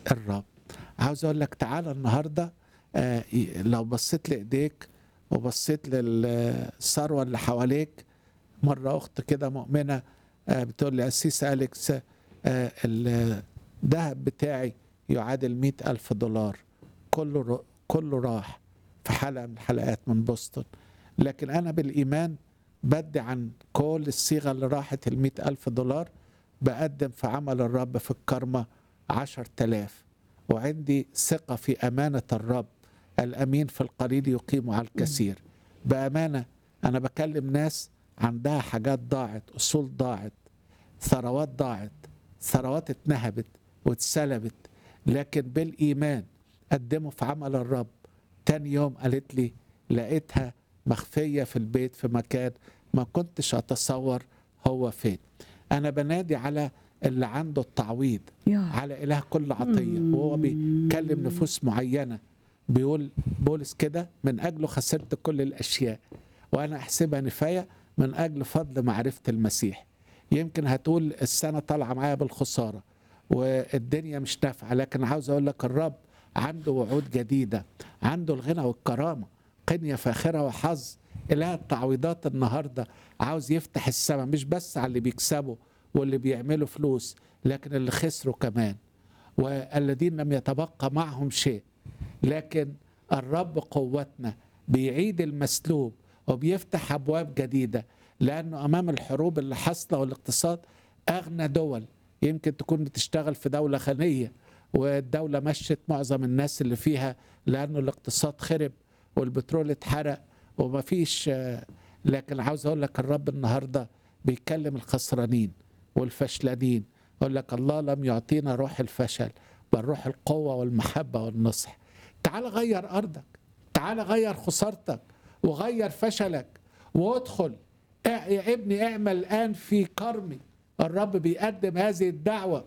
الرب عاوز اقول لك تعالى النهارده آه، ي- لو بصيت لايديك وبصيت للثروه اللي حواليك مره اخت كده مؤمنه آه، بتقول لي اسيس اليكس آه، الذهب بتاعي يعادل مئة ألف دولار كله ر- كله راح في حلقة من الحلقات من بوسطن لكن أنا بالإيمان بدي عن كل الصيغة اللي راحت المئة ألف دولار بقدم في عمل الرب في الكرمة عشر تلاف وعندي ثقة في أمانة الرب الأمين في القليل يقيم على الكثير بأمانة أنا بكلم ناس عندها حاجات ضاعت أصول ضاعت ثروات ضاعت ثروات اتنهبت واتسلبت لكن بالإيمان قدموا في عمل الرب تاني يوم قالت لي لقيتها مخفية في البيت في مكان ما كنتش أتصور هو فين أنا بنادي على اللي عنده التعويض يا على إله كل عطية وهو بيكلم نفوس معينة بيقول بولس كده من أجله خسرت كل الأشياء وأنا أحسبها نفاية من أجل فضل معرفة المسيح يمكن هتقول السنة طالعة معايا بالخسارة والدنيا مش نافعة لكن عاوز أقول لك الرب عنده وعود جديدة عنده الغنى والكرامة قنية فاخرة وحظ إله التعويضات النهاردة عاوز يفتح السماء مش بس على اللي بيكسبوا واللي بيعملوا فلوس لكن اللي خسروا كمان والذين لم يتبقى معهم شيء لكن الرب قوتنا بيعيد المسلوب وبيفتح ابواب جديده لانه امام الحروب اللي حاصله والاقتصاد اغنى دول يمكن تكون بتشتغل في دوله غنيه والدوله مشت معظم الناس اللي فيها لانه الاقتصاد خرب والبترول اتحرق ومفيش آه، لكن عاوز اقول لك الرب النهارده بيكلم الخسرانين والفشلانين يقول لك الله لم يعطينا روح الفشل بل روح القوه والمحبه والنصح تعال غير ارضك تعال غير خسارتك وغير فشلك وادخل اع- يا ابني اعمل الان في كرمي الرب بيقدم هذه الدعوه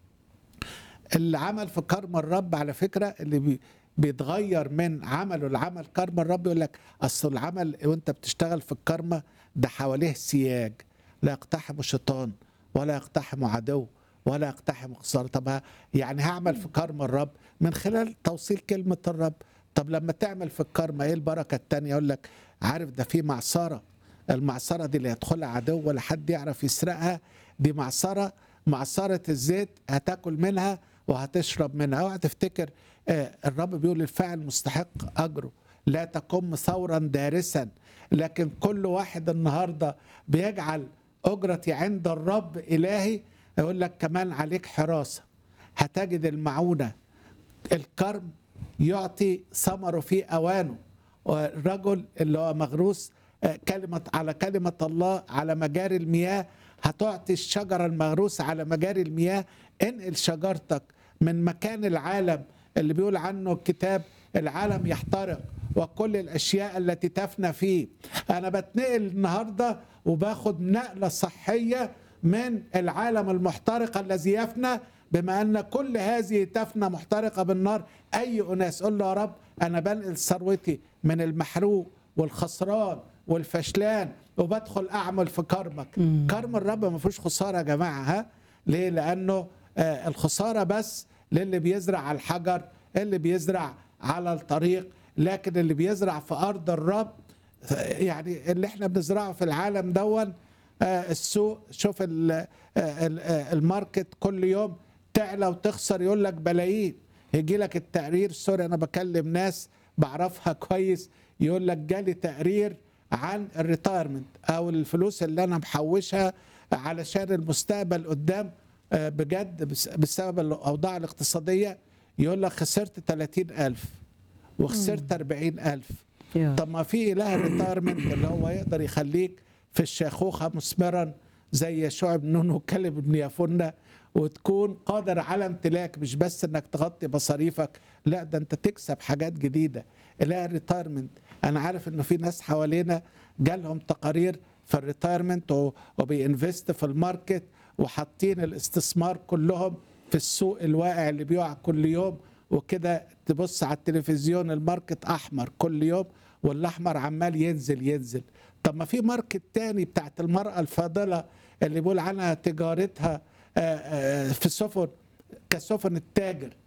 اللي عمل في كرم الرب على فكره اللي بي بيتغير من عمله لعمل كرم الرب يقول لك اصل العمل وانت بتشتغل في الكرمه ده حواليه سياج لا يقتحم شيطان ولا يقتحم عدو ولا يقتحم خساره طب ه- يعني هعمل في كرم الرب من خلال توصيل كلمه الرب طب لما تعمل في الكرمه ايه البركه التانية يقول لك عارف ده في معصره المعصره دي لا يدخلها عدو ولا حد يعرف يسرقها دي معصره معصره الزيت هتاكل منها وهتشرب منها اوعى تفتكر آه، الرب بيقول الفاعل مستحق اجره لا تقم ثورا دارسا لكن كل واحد النهارده بيجعل اجرتي عند الرب الهي يقول لك كمان عليك حراسه هتجد المعونه الكرم يعطي ثمره في اوانه والرجل اللي هو مغروس آه، كلمة على كلمة الله على مجاري المياه هتعطي الشجرة المغروسة على مجاري المياه انقل شجرتك من مكان العالم اللي بيقول عنه الكتاب العالم يحترق وكل الأشياء التي تفنى فيه أنا بتنقل النهاردة وباخد نقلة صحية من العالم المحترق الذي يفنى بما ان كل هذه تفنى محترقه بالنار اي اناس قول له يا رب انا بنقل ثروتي من المحروق والخسران والفشلان وبدخل اعمل في كرمك كرم الرب ما فيهوش خساره يا جماعه ها ليه لانه آه الخساره بس للي بيزرع على الحجر اللي بيزرع على الطريق لكن اللي بيزرع في ارض الرب يعني اللي احنا بنزرعه في العالم دون آه، السوق شوف ال- آه، ال- آه، الماركت كل يوم تعلى وتخسر يقول لك بلايين يجي لك التقرير سوري انا بكلم ناس بعرفها كويس يقول لك جالي تقرير عن الريتايرمنت او الفلوس اللي انا محوشها علشان المستقبل قدام آه، بجد بس- بسبب الاوضاع الاقتصاديه يقول لك خسرت 30000 وخسرت 40000 يا طب ما في اله الريتايرمنت اللي هو يقدر يخليك في الشيخوخه مثمرا زي يشوع بن نون وكلب بن يفنة وتكون قادر على امتلاك مش بس انك تغطي مصاريفك لا ده انت تكسب حاجات جديده اله الريتايرمنت انا عارف انه في ناس حوالينا جالهم تقارير في الريتايرمنت و- وبينفست في الماركت وحاطين الاستثمار كلهم في السوق الواقع اللي بيقع كل يوم وكده تبص على التلفزيون الماركت احمر كل يوم والاحمر عمال ينزل ينزل طب ما في ماركت تاني بتاعت المرأة الفاضلة اللي بيقول عنها تجارتها آه، آه، في السفن كسفن التاجر